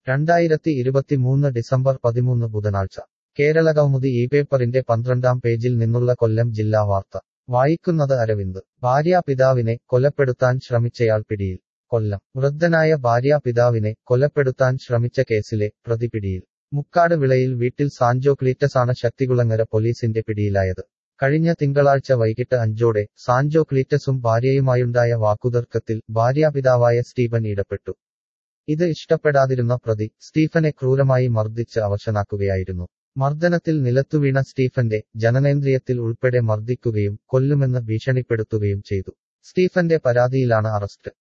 രണ്ടായിരത്തി ഇരുപത്തിമൂന്ന് ഡിസംബർ പതിമൂന്ന് ബുധനാഴ്ച കേരളകൗമുദി ഈ പേപ്പറിന്റെ പന്ത്രണ്ടാം പേജിൽ നിന്നുള്ള കൊല്ലം ജില്ലാ വാർത്ത വായിക്കുന്നത് അരവിന്ദ് ഭാര്യാപിതാവിനെ കൊലപ്പെടുത്താൻ ശ്രമിച്ചയാൾ പിടിയിൽ കൊല്ലം വൃദ്ധനായ ഭാര്യാപിതാവിനെ കൊലപ്പെടുത്താൻ ശ്രമിച്ച കേസിലെ പ്രതി പിടിയിൽ മുക്കാട് വിളയിൽ വീട്ടിൽ സാൻജോ ക്ലീറ്റസാണ് ശക്തികുളങ്ങര പോലീസിന്റെ പിടിയിലായത് കഴിഞ്ഞ തിങ്കളാഴ്ച വൈകിട്ട് അഞ്ചോടെ സാൻജോ ക്ലീറ്റസും ഭാര്യയുമായുണ്ടായ വാക്കുതർക്കത്തിൽ ഭാര്യാപിതാവായ സ്റ്റീഫൻ ഇടപെട്ടു ഇത് ഇഷ്ടപ്പെടാതിരുന്ന പ്രതി സ്റ്റീഫനെ ക്രൂരമായി മർദ്ദിച്ച് അവശനാക്കുകയായിരുന്നു മർദ്ദനത്തിൽ നിലത്തുവീണ സ്റ്റീഫന്റെ ജനനേന്ദ്രിയത്തിൽ ഉൾപ്പെടെ മർദ്ദിക്കുകയും കൊല്ലുമെന്ന് ഭീഷണിപ്പെടുത്തുകയും ചെയ്തു സ്റ്റീഫന്റെ പരാതിയിലാണ് അറസ്റ്റ്